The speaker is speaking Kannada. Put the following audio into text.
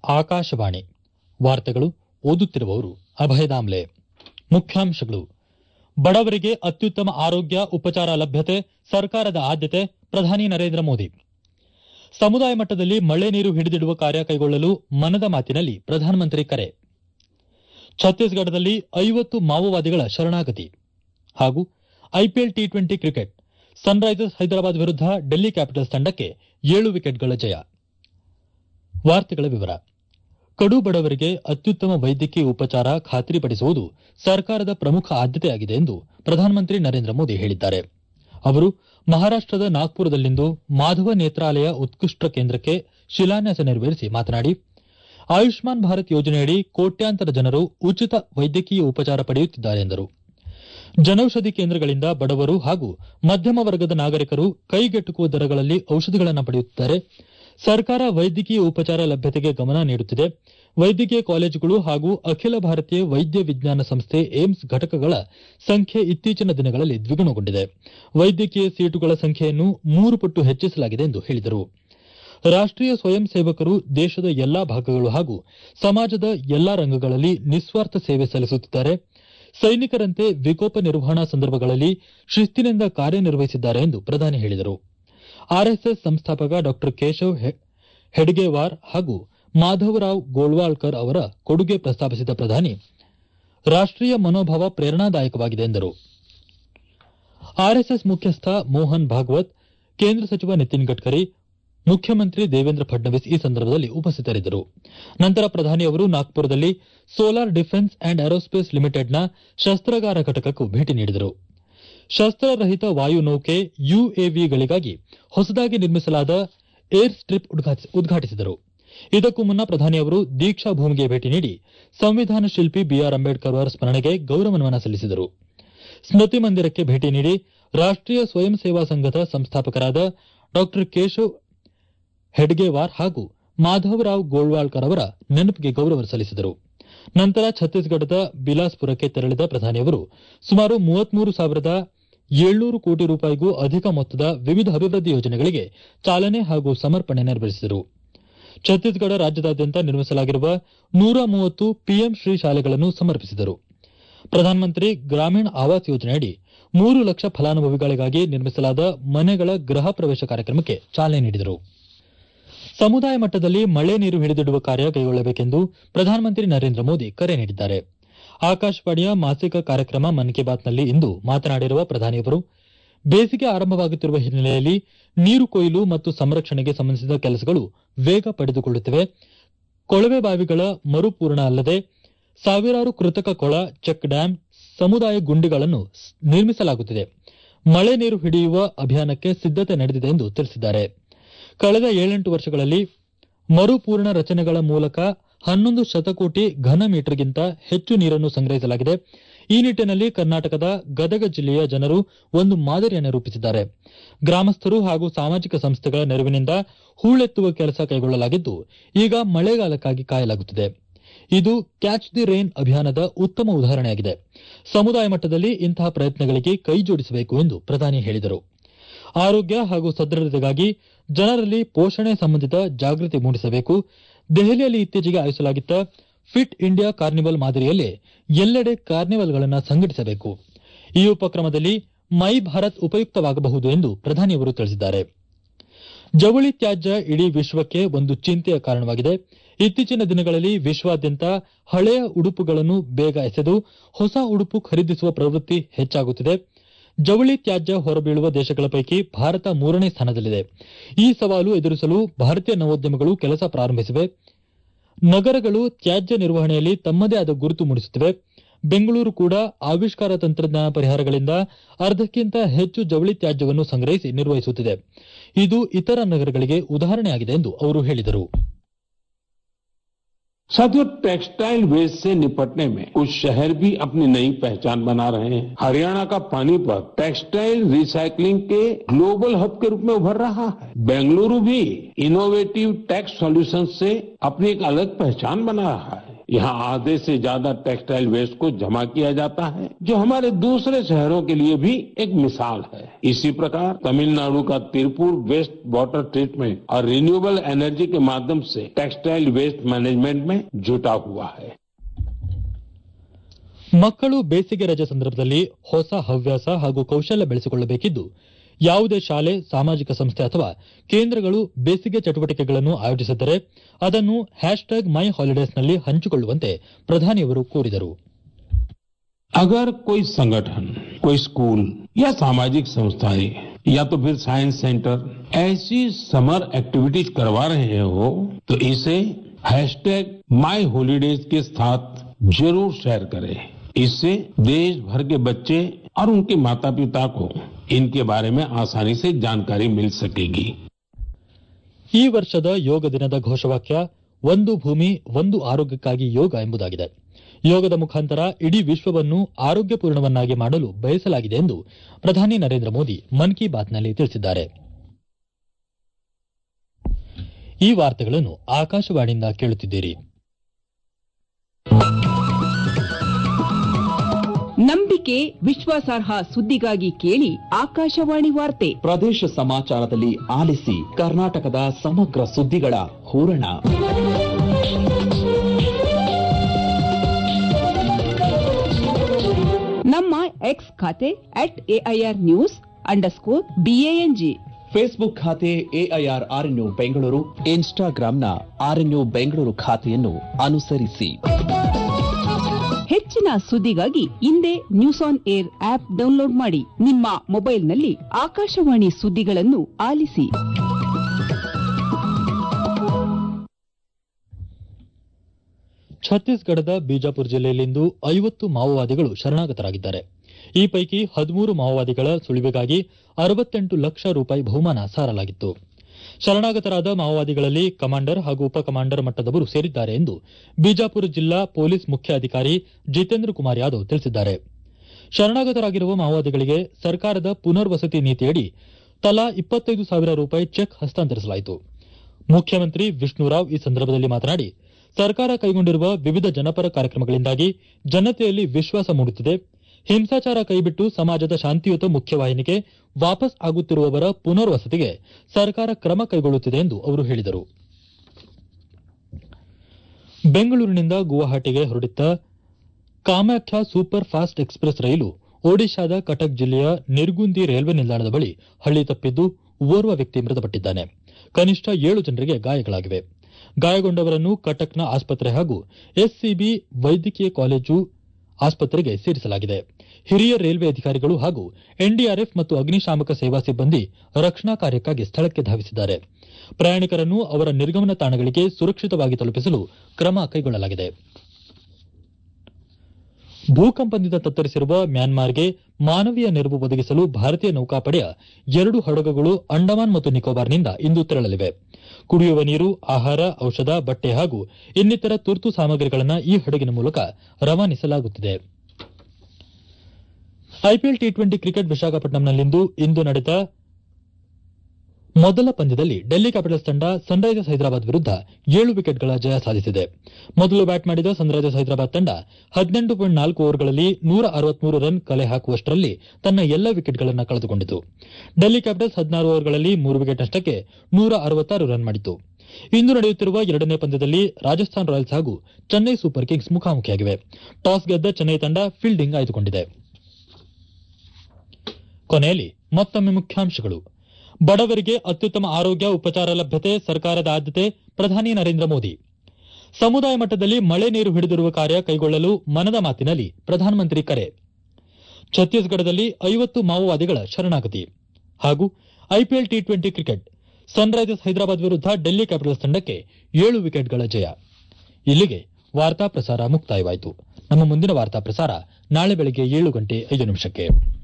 ಆಕಾಶವಾಣಿ ವಾರ್ತೆಗಳು ಓದುತ್ತಿರುವವರು ಅಭಯದಾಮ್ಲೆ ಮುಖ್ಯಾಂಶಗಳು ಬಡವರಿಗೆ ಅತ್ಯುತ್ತಮ ಆರೋಗ್ಯ ಉಪಚಾರ ಲಭ್ಯತೆ ಸರ್ಕಾರದ ಆದ್ಯತೆ ಪ್ರಧಾನಿ ನರೇಂದ್ರ ಮೋದಿ ಸಮುದಾಯ ಮಟ್ಟದಲ್ಲಿ ಮಳೆ ನೀರು ಹಿಡಿದಿಡುವ ಕಾರ್ಯ ಕೈಗೊಳ್ಳಲು ಮನದ ಮಾತಿನಲ್ಲಿ ಪ್ರಧಾನಮಂತ್ರಿ ಕರೆ ಛತ್ತೀಸ್ಗಢದಲ್ಲಿ ಐವತ್ತು ಮಾವೋವಾದಿಗಳ ಶರಣಾಗತಿ ಹಾಗೂ IPL T twenty cricket Sunrisers Hyderabad ವಿರುದ್ಧ ಡೆಲ್ಲಿ ಕ್ಯಾಪಿಟಲ್ಸ್ ತಂಡಕ್ಕೆ ಏಳು ವಿಕೆಟ್ಗಳ ಜಯ ವಾರ್ತೆಗಳ ವಿವರ ಕಡು ಬಡವರಿಗೆ ಅತ್ಯುತ್ತಮ ವೈದ್ಯಕೀಯ ಉಪಚಾರ ಖಾತ್ರಿಪಡಿಸುವುದು ಸರ್ಕಾರದ ಪ್ರಮುಖ ಆದ್ಯತೆಯಾಗಿದೆ ಎಂದು ಪ್ರಧಾನಮಂತ್ರಿ ನರೇಂದ್ರ ಮೋದಿ ಹೇಳಿದ್ದಾರೆ ಅವರು ಮಹಾರಾಷ್ಟದ ನಾಗ್ಪುರದಲ್ಲಿಂದು ಮಾಧವ ನೇತ್ರಾಲಯ ಉತ್ಕೃಷ್ಟ ಕೇಂದ್ರಕ್ಕೆ ಶಿಲಾನ್ಯಾಸ ನೆರವೇರಿಸಿ ಮಾತನಾಡಿ ಆಯುಷ್ಮಾನ್ ಭಾರತ್ ಯೋಜನೆಯಡಿ ಕೋಟ್ಯಾಂತರ ಜನರು ಉಚಿತ ವೈದ್ಯಕೀಯ ಉಪಚಾರ ಪಡೆಯುತ್ತಿದ್ದಾರೆ ಎಂದರು ಜನೌಷಧಿ ಕೇಂದ್ರಗಳಿಂದ ಬಡವರು ಹಾಗೂ ಮಧ್ಯಮ ವರ್ಗದ ನಾಗರಿಕರು ಕೈಗೆಟುಕುವ ದರಗಳಲ್ಲಿ ಔಷಧಿಗಳನ್ನು ಪಡೆಯುತ್ತಿದ್ದಾರೆ ಸರ್ಕಾರ ವೈದ್ಯಕೀಯ ಉಪಚಾರ ಲಭ್ಯತೆಗೆ ಗಮನ ನೀಡುತ್ತಿದೆ ವೈದ್ಯಕೀಯ ಕಾಲೇಜುಗಳು ಹಾಗೂ ಅಖಿಲ ಭಾರತೀಯ ವೈದ್ಯ ವಿಜ್ಞಾನ ಸಂಸ್ಥೆ ಏಮ್ಸ್ ಘಟಕಗಳ ಸಂಖ್ಯೆ ಇತ್ತೀಚಿನ ದಿನಗಳಲ್ಲಿ ದ್ವಿಗುಣಗೊಂಡಿದೆ ವೈದ್ಯಕೀಯ ಸೀಟುಗಳ ಸಂಖ್ಯೆಯನ್ನು ಮೂರು ಪಟ್ಟು ಹೆಚ್ಚಿಸಲಾಗಿದೆ ಎಂದು ಹೇಳಿದರು ರಾಷ್ಟೀಯ ಸ್ವಯಂ ಸೇವಕರು ದೇಶದ ಎಲ್ಲಾ ಭಾಗಗಳು ಹಾಗೂ ಸಮಾಜದ ಎಲ್ಲಾ ರಂಗಗಳಲ್ಲಿ ನಿಸ್ವಾರ್ಥ ಸೇವೆ ಸಲ್ಲಿಸುತ್ತಿದ್ದಾರೆ ಸೈನಿಕರಂತೆ ವಿಕೋಪ ನಿರ್ವಹಣಾ ಸಂದರ್ಭಗಳಲ್ಲಿ ಶಿಸ್ತಿನಿಂದ ಕಾರ್ಯನಿರ್ವಹಿಸಿದ್ದಾರೆ ಎಂದು ಪ್ರಧಾನಿ ಹೇಳಿದರು ಆರ್ಎಸ್ಎಸ್ ಸಂಸ್ಥಾಪಕ ಡಾ ಕೇಶವ್ ಹೆಡ್ಗೇವಾರ್ ಹಾಗೂ ಮಾಧವರಾವ್ ಗೋಳ್ವಾಲ್ಕರ್ ಅವರ ಕೊಡುಗೆ ಪ್ರಸ್ತಾಪಿಸಿದ ಪ್ರಧಾನಿ ರಾಷ್ಟೀಯ ಮನೋಭಾವ ಪ್ರೇರಣಾದಾಯಕವಾಗಿದೆ ಎಂದರು ಆರ್ಎಸ್ಎಸ್ ಮುಖ್ಯಸ್ಥ ಮೋಹನ್ ಭಾಗವತ್ ಕೇಂದ್ರ ಸಚಿವ ನಿತಿನ್ ಗಡ್ಕರಿ ಮುಖ್ಯಮಂತ್ರಿ ದೇವೇಂದ್ರ ಫಡ್ನವೀಸ್ ಈ ಸಂದರ್ಭದಲ್ಲಿ ಉಪಸ್ಥಿತರಿದ್ದರು ನಂತರ ಪ್ರಧಾನಿ ಅವರು ನಾಗ್ಪುರದಲ್ಲಿ ಸೋಲಾರ್ ಡಿಫೆನ್ಸ್ ಅಂಡ್ ಏರೋಸ್ಪೇಸ್ ಲಿಮಿಟೆಡ್ನ ಶಸ್ತಾಗಾರ ಘಟಕಕ್ಕೂ ಭೇಟಿ ನೀಡಿದರು ಶಸ್ತ್ರರಹಿತ ವಾಯುನೌಕೆ ಯುಎವಿಗಳಿಗಾಗಿ ಹೊಸದಾಗಿ ನಿರ್ಮಿಸಲಾದ ಏರ್ ಸ್ಟ್ರಿಪ್ ಉದ್ಘಾಟಿಸಿದರು ಇದಕ್ಕೂ ಮುನ್ನ ಪ್ರಧಾನಿ ಅವರು ದೀಕ್ಷಾ ಭೂಮಿಗೆ ಭೇಟಿ ನೀಡಿ ಸಂವಿಧಾನ ಶಿಲ್ಪಿ ಬಿಆರ್ ಅಂಬೇಡ್ಕರ್ ಅವರ ಸ್ಮರಣೆಗೆ ಗೌರವ ನಮನ ಸಲ್ಲಿಸಿದರು ಸ್ಮೃತಿ ಮಂದಿರಕ್ಕೆ ಭೇಟಿ ನೀಡಿ ರಾಷ್ಟೀಯ ಸ್ವಯಂ ಸೇವಾ ಸಂಘದ ಸಂಸ್ಥಾಪಕರಾದ ಡಾ ಕೇಶವ್ ಹೆಡ್ಗೇವಾರ್ ಹಾಗೂ ಮಾಧವರಾವ್ ಗೋಳ್ವಾಲ್ಕರ್ ಅವರ ನೆನಪಿಗೆ ಗೌರವ ಸಲ್ಲಿಸಿದರು ನಂತರ ಛತ್ತೀಸ್ಗಢದ ಬಿಲಾಸ್ಪುರಕ್ಕೆ ತೆರಳಿದ ಪ್ರಧಾನಿಯವರು ಸುಮಾರು ಮೂವತ್ಮೂರು ಸಾವಿರದ ಏಳ್ನೂರು ಕೋಟಿ ರೂಪಾಯಿಗೂ ಅಧಿಕ ಮೊತ್ತದ ವಿವಿಧ ಅಭಿವೃದ್ಧಿ ಯೋಜನೆಗಳಿಗೆ ಚಾಲನೆ ಹಾಗೂ ಸಮರ್ಪಣೆ ನೆರವೇರಿಸಿದರು ಛತ್ತೀಸ್ಗಢ ರಾಜ್ಯದಾದ್ಯಂತ ನಿರ್ಮಿಸಲಾಗಿರುವ ನೂರ ಮೂವತ್ತು ಪಿಎಂ ಶ್ರೀ ಶಾಲೆಗಳನ್ನು ಸಮರ್ಪಿಸಿದರು ಪ್ರಧಾನಮಂತ್ರಿ ಗ್ರಾಮೀಣ ಆವಾಸ್ ಯೋಜನೆಯಡಿ ಮೂರು ಲಕ್ಷ ಫಲಾನುಭವಿಗಳಿಗಾಗಿ ನಿರ್ಮಿಸಲಾದ ಮನೆಗಳ ಗೃಹ ಪ್ರವೇಶ ಕಾರ್ಯಕ್ರಮಕ್ಕೆ ಚಾಲನೆ ನೀಡಿದರು ಸಮುದಾಯ ಮಟ್ಟದಲ್ಲಿ ಮಳೆ ನೀರು ಹಿಡಿದಿಡುವ ಕಾರ್ಯ ಕೈಗೊಳ್ಳಬೇಕೆಂದು ಪ್ರಧಾನಮಂತ್ರಿ ನರೇಂದ್ರ ಮೋದಿ ಕರೆ ನೀಡಿದ್ದಾರೆ ಆಕಾಶವಾಣಿಯ ಮಾಸಿಕ ಕಾರ್ಯಕ್ರಮ ಮನ್ ಕಿ ಬಾತ್ನಲ್ಲಿ ಇಂದು ಮಾತನಾಡಿರುವ ಪ್ರಧಾನಿಯವರು ಬೇಸಿಗೆ ಆರಂಭವಾಗುತ್ತಿರುವ ಹಿನ್ನೆಲೆಯಲ್ಲಿ ನೀರು ಕೊಯ್ಲು ಮತ್ತು ಸಂರಕ್ಷಣೆಗೆ ಸಂಬಂಧಿಸಿದ ಕೆಲಸಗಳು ವೇಗ ಪಡೆದುಕೊಳ್ಳುತ್ತಿವೆ ಕೊಳವೆ ಬಾವಿಗಳ ಮರುಪೂರಣ ಅಲ್ಲದೆ ಸಾವಿರಾರು ಕೃತಕ ಕೊಳ ಚೆಕ್ ಡ್ಯಾಂ ಸಮುದಾಯ ಗುಂಡಿಗಳನ್ನು ನಿರ್ಮಿಸಲಾಗುತ್ತಿದೆ ಮಳೆ ನೀರು ಹಿಡಿಯುವ ಅಭಿಯಾನಕ್ಕೆ ಸಿದ್ದತೆ ನಡೆದಿದೆ ಎಂದು ತಿಳಿಸಿದ್ದಾರೆ ಕಳೆದ ಏಳೆಂಟು ವರ್ಷಗಳಲ್ಲಿ ಮರುಪೂರ್ಣ ರಚನೆಗಳ ಮೂಲಕ ಹನ್ನೊಂದು ಶತಕೋಟಿ ಘನ ಮೀಟರ್ಗಿಂತ ಹೆಚ್ಚು ನೀರನ್ನು ಸಂಗ್ರಹಿಸಲಾಗಿದೆ ಈ ನಿಟ್ಟಿನಲ್ಲಿ ಕರ್ನಾಟಕದ ಗದಗ ಜಿಲ್ಲೆಯ ಜನರು ಒಂದು ಮಾದರಿಯನ್ನು ರೂಪಿಸಿದ್ದಾರೆ ಗ್ರಾಮಸ್ಥರು ಹಾಗೂ ಸಾಮಾಜಿಕ ಸಂಸ್ಥೆಗಳ ನೆರವಿನಿಂದ ಹೂಳೆತ್ತುವ ಕೆಲಸ ಕೈಗೊಳ್ಳಲಾಗಿದ್ದು ಈಗ ಮಳೆಗಾಲಕ್ಕಾಗಿ ಕಾಯಲಾಗುತ್ತಿದೆ ಇದು ಕ್ಯಾಚ್ ದಿ ರೈನ್ ಅಭಿಯಾನದ ಉತ್ತಮ ಉದಾಹರಣೆಯಾಗಿದೆ ಸಮುದಾಯ ಮಟ್ಟದಲ್ಲಿ ಇಂತಹ ಪ್ರಯತ್ನಗಳಿಗೆ ಕೈಜೋಡಿಸಬೇಕು ಎಂದು ಪ್ರಧಾನಿ ಹೇಳಿದರು ಆರೋಗ್ಯ ಹಾಗೂ ಸದೃಢತೆಗಾಗಿ ಜನರಲ್ಲಿ ಪೋಷಣೆ ಸಂಬಂಧಿತ ಜಾಗೃತಿ ಮೂಡಿಸಬೇಕು ದೆಹಲಿಯಲ್ಲಿ ಇತ್ತೀಚೆಗೆ ಆಯೋಜಿಸಲಾಗಿದ್ದ ಫಿಟ್ ಇಂಡಿಯಾ ಕಾರ್ನಿವಲ್ ಮಾದರಿಯಲ್ಲೇ ಎಲ್ಲೆಡೆ ಕಾರ್ನಿವಲ್ಗಳನ್ನು ಸಂಘಟಿಸಬೇಕು ಈ ಉಪಕ್ರಮದಲ್ಲಿ ಮೈ ಭಾರತ್ ಉಪಯುಕ್ತವಾಗಬಹುದು ಎಂದು ಪ್ರಧಾನಿಯವರು ತಿಳಿಸಿದ್ದಾರೆ ಜವಳಿ ತ್ಯಾಜ್ಯ ಇಡೀ ವಿಶ್ವಕ್ಕೆ ಒಂದು ಚಿಂತೆಯ ಕಾರಣವಾಗಿದೆ ಇತ್ತೀಚಿನ ದಿನಗಳಲ್ಲಿ ವಿಶ್ವಾದ್ಯಂತ ಹಳೆಯ ಉಡುಪುಗಳನ್ನು ಬೇಗ ಎಸೆದು ಹೊಸ ಉಡುಪು ಖರೀದಿಸುವ ಪ್ರವೃತ್ತಿ ಹೆಚ್ಚಾಗುತ್ತಿದೆ ಜವಳಿ ತ್ಯಾಜ್ಯ ಹೊರಬೀಳುವ ದೇಶಗಳ ಪೈಕಿ ಭಾರತ ಮೂರನೇ ಸ್ಥಾನದಲ್ಲಿದೆ ಈ ಸವಾಲು ಎದುರಿಸಲು ಭಾರತೀಯ ನವೋದ್ಯಮಗಳು ಕೆಲಸ ಪ್ರಾರಂಭಿಸಿವೆ ನಗರಗಳು ತ್ಯಾಜ್ಯ ನಿರ್ವಹಣೆಯಲ್ಲಿ ತಮ್ಮದೇ ಆದ ಗುರುತು ಮೂಡಿಸುತ್ತಿವೆ ಬೆಂಗಳೂರು ಕೂಡ ಆವಿಷ್ಕಾರ ತಂತ್ರಜ್ಞಾನ ಪರಿಹಾರಗಳಿಂದ ಅರ್ಧಕ್ಕಿಂತ ಹೆಚ್ಚು ಜವಳಿ ತ್ಯಾಜ್ಯವನ್ನು ಸಂಗ್ರಹಿಸಿ ನಿರ್ವಹಿಸುತ್ತಿದೆ ಇದು ಇತರ ನಗರಗಳಿಗೆ ಉದಾಹರಣೆಯಾಗಿದೆ ಎಂದು ಅವರು ಹೇಳಿದರು साथियों टेक्सटाइल वेस्ट से निपटने में कुछ शहर भी अपनी नई पहचान बना रहे हैं हरियाणा का पानीपत टेक्सटाइल रिसाइकलिंग के ग्लोबल हब के रूप में उभर रहा है बेंगलुरु भी इनोवेटिव टैक्स सॉल्यूशन से अपनी एक अलग पहचान बना रहा है यहाँ आधे से ज्यादा टेक्सटाइल वेस्ट को जमा किया जाता है जो हमारे दूसरे शहरों के लिए भी एक मिसाल है इसी प्रकार तमिलनाडु का तिरुपुर वेस्ट वाटर ट्रीटमेंट और रिन्यूएबल एनर्जी के माध्यम से टेक्सटाइल वेस्ट मैनेजमेंट में जुटा हुआ है ಮಕ್ಕಳು ಬೇಸಿಗೆ ರಜೆ ಸಂದರ್ಭದಲ್ಲಿ ಹೊಸ ಹವ್ಯಾಸ ಹಾಗೂ ಕೌಶಲ್ಯ ಬೆಳೆಸಿಕೊಳ್ಳಬೇಕಿದ್ದು ಯಾವುದೇ ಶಾಲೆ ಸಾಮಾಜಿಕ ಸಂಸ್ಥೆ ಅಥವಾ ಕೇಂದ್ರಗಳು ಬೇಸಿಗೆ ಚಟುವಟಿಕೆಗಳನ್ನು ಆಯೋಜಿಸಿದ್ದರೆ ಅದನ್ನು ಹ್ಯಾಶ್ಟ್ಯಾಗ್ ಮೈ ಹಾಲಿಡೇಸ್ನಲ್ಲಿ ಹಂಚಿಕೊಳ್ಳುವಂತೆ ಪ್ರಧಾನಿಯವರು ಕೋರಿದರು अगर कोई संगठन कोई स्कूल या सामाजिक संस्थाएं या तो फिर साइंस सेंटर ऐसी समर एक्टिविटीज करवा रहे हो तो इसे हैशटैग माई हॉलीडेज के साथ जरूर शेयर करें इससे देश भर के बच्चे और उनके माता पिता को इनके बारे में आसानी से जानकारी मिल सकेगी ಈ ವರ್ಷದ ಯೋಗ ದಿನದ ಘೋಷವಾಕ್ಯ ಒಂದು ಭೂಮಿ ಒಂದು ಆರೋಗ್ಯಕ್ಕಾಗಿ ಯೋಗ ಎಂಬುದಾಗಿದೆ ಯೋಗದ ಮುಖಾಂತರ ಇಡೀ ವಿಶ್ವವನ್ನು ಆರೋಗ್ಯಪೂರ್ಣವನ್ನಾಗಿ ಮಾಡಲು ಬಯಸಲಾಗಿದೆ ಎಂದು ಪ್ರಧಾನಿ ನರೇಂದ್ರ ಮೋದಿ ಮನ್ ಕಿ ಬಾತ್ನಲ್ಲಿ ತಿಳಿಸಿದ್ದಾರೆ ಈ ವಾರ್ತೆಗಳನ್ನು ಆಕಾಶವಾಣಿಯಿಂದ ಕೇಳುತ್ತಿದ್ದೀರಿ ನಂಬಿಕೆ ವಿಶ್ವಾಸಾರ್ಹ ಸುದ್ದಿಗಾಗಿ ಕೇಳಿ ಆಕಾಶವಾಣಿ ವಾರ್ತೆ ಪ್ರದೇಶ ಸಮಾಚಾರದಲ್ಲಿ ಆಲಿಸಿ ಕರ್ನಾಟಕದ ಸಮಗ್ರ ಸುದ್ದಿಗಳ ಹೂರಣ ನಮ್ಮ ಎಕ್ಸ್ ಖಾತೆ at AIR news underscore BANG Facebook ಖಾತೆ ಎಐಆರ್ ಆರ್ಎನ್ಯು ಬೆಂಗಳೂರು ಇನ್ಸ್ಟಾಗ್ರಾಂನ ಆರ್ಎನ್ಯು ಬೆಂಗಳೂರು ಖಾತೆಯನ್ನು ಅನುಸರಿಸಿ ಹೆಚ್ಚಿನ ಸುದ್ದಿಗಾಗಿ ಹಿಂದೆ news on air app download ಮಾಡಿ ನಿಮ್ಮ ಮೊಬೈಲ್ನಲ್ಲಿ ಆಕಾಶವಾಣಿ ಸುದ್ದಿಗಳನ್ನು ಆಲಿಸಿ ಛತ್ತೀಸ್ಗಢದ ಬಿಜಾಪುರ ಜಿಲ್ಲೆಯಲ್ಲಿಂದು ಐವತ್ತು ಮಾವೋವಾದಿಗಳು ಶರಣಾಗತರಾಗಿದ್ದಾರೆ ಈ ಪೈಕಿ ಹದಿಮೂರು ಮಾವೋವಾದಿಗಳ ಸುಳಿವಿಗಾಗಿ ಅರವತ್ತೆಂಟು ಲಕ್ಷ ರೂಪಾಯಿ ಬಹುಮಾನ ಸಾರಲಾಗಿತ್ತು ಶರಣಾಗತರಾದ ಮಾವೋವಾದಿಗಳಲ್ಲಿ ಕಮಾಂಡರ್ ಹಾಗೂ ಉಪ ಕಮಾಂಡರ್ ಮಟ್ಟದವರು ಸೇರಿದ್ದಾರೆ ಎಂದು ಬಿಜಾಪುರ ಜಿಲ್ಲಾ ಪೊಲೀಸ್ ಮುಖ್ಯ ಅಧಿಕಾರಿ ಜಿತೇಂದ್ರ ಕುಮಾರ್ ಯಾದವ್ ತಿಳಿಸಿದ್ದಾರೆ ಶರಣಾಗತರಾಗಿರುವ ಮಾವೋವಾದಿಗಳಿಗೆ ಸರ್ಕಾರದ ಪುನರ್ವಸತಿ ನೀತಿಯಡಿ ತಲಾ ಇಪ್ಪತ್ತೈದು ಸಾವಿರ ರೂಪಾಯಿ ಚೆಕ್ ಹಸ್ತಾಂತರಿಸಲಾಯಿತು ಮುಖ್ಯಮಂತ್ರಿ ವಿಷ್ಣುರಾವ್ ಈ ಸಂದರ್ಭದಲ್ಲಿ ಮಾತನಾಡಿ ಸರ್ಕಾರ ಕೈಗೊಂಡಿರುವ ವಿವಿಧ ಜನಪರ ಕಾರ್ಯಕ್ರಮಗಳಿಂದಾಗಿ ಜನತೆಯಲ್ಲಿ ವಿಶ್ವಾಸ ಮೂಡುತ್ತಿದೆ ಹಿಂಸಾಚಾರ ಕೈಬಿಟ್ಟು ಸಮಾಜದ ಶಾಂತಿಯುತ ಮುಖ್ಯವಾಹಿನಿಗೆ ವಾಪಸ್ ಆಗುತ್ತಿರುವವರ ಪುನರ್ವಸತಿಗೆ ಸರ್ಕಾರ ಕ್ರಮ ಕೈಗೊಳ್ಳುತ್ತಿದೆ ಎಂದು ಅವರು ಹೇಳಿದರು ಬೆಂಗಳೂರಿನಿಂದ ಗುವಾಹಟಿಗೆ ಹೊರಡಿದ್ದ ಕಾಮಾಖ್ಯ ಸೂಪರ್ ಫಾಸ್ಟ್ ಎಕ್ಸ್ಪ್ರೆಸ್ ರೈಲು ಒಡಿಶಾದ ಕಟಕ್ ಜಿಲ್ಲೆಯ ನಿರ್ಗುಂದಿ ರೈಲ್ವೆ ನಿಲ್ದಾಣದ ಬಳಿ ಹಳ್ಳಿ ತಪ್ಪಿದ್ದು ಓರ್ವ ವ್ಯಕ್ತಿ ಮೃತಪಟ್ಟಿದ್ದಾನೆ ಕನಿಷ್ಠ ಏಳು ಜನರಿಗೆ ಗಾಯಗಳಾಗಿವೆ ಗಾಯಗೊಂಡವರನ್ನು ಕಟಕ್ನ ಆಸ್ಪತ್ರೆ ಹಾಗೂ ಎಸ್ಸಿಬಿ ವೈದ್ಯಕೀಯ ಕಾಲೇಜು ಆಸ್ಪತ್ರೆಗೆ ಸೇರಿಸಲಾಗಿದೆ ಹಿರಿಯ ರೈಲ್ವೆ ಅಧಿಕಾರಿಗಳು ಹಾಗೂ ಎನ್ಡಿಆರ್ಎಫ್ ಮತ್ತು ಅಗ್ನಿಶಾಮಕ ಸೇವಾ ಸಿಬ್ಬಂದಿ ರಕ್ಷಣಾ ಕಾರ್ಯಕ್ಕಾಗಿ ಸ್ಥಳಕ್ಕೆ ಧಾವಿಸಿದ್ದಾರೆ ಪ್ರಯಾಣಿಕರನ್ನು ಅವರ ನಿರ್ಗಮನ ತಾಣಗಳಿಗೆ ಸುರಕ್ಷಿತವಾಗಿ ತಲುಪಿಸಲು ಕ್ರಮ ಕೈಗೊಳ್ಳಲಾಗಿದೆ ಭೂಕಂಪದಿಂದ ತತ್ತರಿಸಿರುವ ಮ್ಯಾನ್ಮಾರ್ಗೆ ಮಾನವೀಯ ನೆರವು ಒದಗಿಸಲು ಭಾರತೀಯ ನೌಕಾಪಡೆಯ ಎರಡು ಹಡಗುಗಳು ಅಂಡಮಾನ್ ಮತ್ತು ನಿಕೋಬಾರ್ನಿಂದ ಇಂದು ತೆರಳಲಿವೆ ಕುಡಿಯುವ ನೀರು ಆಹಾರ ಔಷಧ ಬಟ್ಟೆ ಹಾಗೂ ಇನ್ನಿತರ ತುರ್ತು ಸಾಮಗ್ರಿಗಳನ್ನು ಈ ಹಡಗಿನ ಮೂಲಕ ರವಾನಿಸಲಾಗುತ್ತಿದೆ ಐಪಿಎಲ್ ಟಿ ಟ್ವೆಂಟಿ ಕ್ರಿಕೆಟ್ ವಿಶಾಖಪಟ್ಟಣಂನಲ್ಲಿಂದು ಇಂದು ನಡೆದ ಮೊದಲ ಪಂದ್ಯದಲ್ಲಿ ಡೆಲ್ಲಿ ಕ್ಯಾಪಿಟಲ್ಸ್ ತಂಡ ಸನ್ರೈಸರ್ಸ್ ಹೈದರಾಬಾದ್ ವಿರುದ್ಧ ಏಳು ವಿಕೆಟ್ಗಳ ಜಯ ಸಾಧಿಸಿದೆ ಮೊದಲು ಬ್ಯಾಟ್ ಮಾಡಿದ ಸನ್ರೈಸರ್ಸ್ ಹೈದರಾಬಾದ್ ತಂಡ ಹದಿನೆಂಟು ಪಾಯಿಂಟ್ ನಾಲ್ಕು ಓವರ್ಗಳಲ್ಲಿ ನೂರ ಅರವತ್ಮೂರು ರನ್ ಕಲೆ ಹಾಕುವಷ್ಟರಲ್ಲಿ ತನ್ನ ಎಲ್ಲ ವಿಕೆಟ್ಗಳನ್ನು ಕಳೆದುಕೊಂಡಿತು ಡೆಲ್ಲಿ ಕ್ಯಾಪಿಟಲ್ಸ್ ಹದಿನಾರು ಓವರ್ಗಳಲ್ಲಿ ಮೂರು ವಿಕೆಟ್ ನಷ್ಟಕ್ಕೆ ನೂರ ಅರವತ್ತಾರು ರನ್ ಮಾಡಿತು ಇಂದು ನಡೆಯುತ್ತಿರುವ ಎರಡನೇ ಪಂದ್ಯದಲ್ಲಿ ರಾಜಸ್ಥಾನ್ ರಾಯಲ್ಸ್ ಹಾಗೂ ಚೆನ್ನೈ ಸೂಪರ್ ಕಿಂಗ್ಸ್ ಮುಖಾಮುಖಿಯಾಗಿವೆ ಟಾಸ್ ಗೆದ್ದ ಚೆನ್ನೈ ತಂಡ ಫೀಲ್ಡಿಂಗ್ ಆಯ್ದುಕೊಂಡಿದೆ ಕೊನೆಯಲ್ಲಿ ಮತ್ತೊಮ್ಮೆ ಮುಖ್ಯಾಂಶಗಳು ಬಡವರಿಗೆ ಅತ್ಯುತ್ತಮ ಆರೋಗ್ಯ ಉಪಚಾರ ಲಭ್ಯತೆ ಸರ್ಕಾರದ ಆದ್ಯತೆ ಪ್ರಧಾನಿ ನರೇಂದ್ರ ಮೋದಿ ಸಮುದಾಯ ಮಟ್ಟದಲ್ಲಿ ಮಳೆ ನೀರು ಹಿಡಿದಿರುವ ಕಾರ್ಯ ಕೈಗೊಳ್ಳಲು ಮನದ ಮಾತಿನಲ್ಲಿ ಪ್ರಧಾನಮಂತ್ರಿ ಕರೆ ಛತ್ತೀಸ್ಗಢದಲ್ಲಿ ಐವತ್ತು ಮಾವೋವಾದಿಗಳ ಶರಣಾಗತಿ ಹಾಗೂ IPL T twenty cricket Sunrisers Hyderabad ವಿರುದ್ಧ ಡೆಲ್ಲಿ ಕ್ಯಾಪಿಟಲ್ಸ್ ತಂಡಕ್ಕೆ ಏಳು ವಿಕೆಟ್ಗಳ ಜಯ ಇಲ್ಲಿಗೆ ವಾರ್ತಾ ಪ್ರಸಾರ ಮುಕ್ತಾಯವಾಯಿತು ನಮ್ಮ ಮುಂದಿನ ವಾರ್ತಾ ಪ್ರಸಾರ ನಾಳೆ ಬೆಳಗ್ಗೆ ಏಳು ಗಂಟೆ ಐದು ನಿಮಿಷಕ್ಕೆ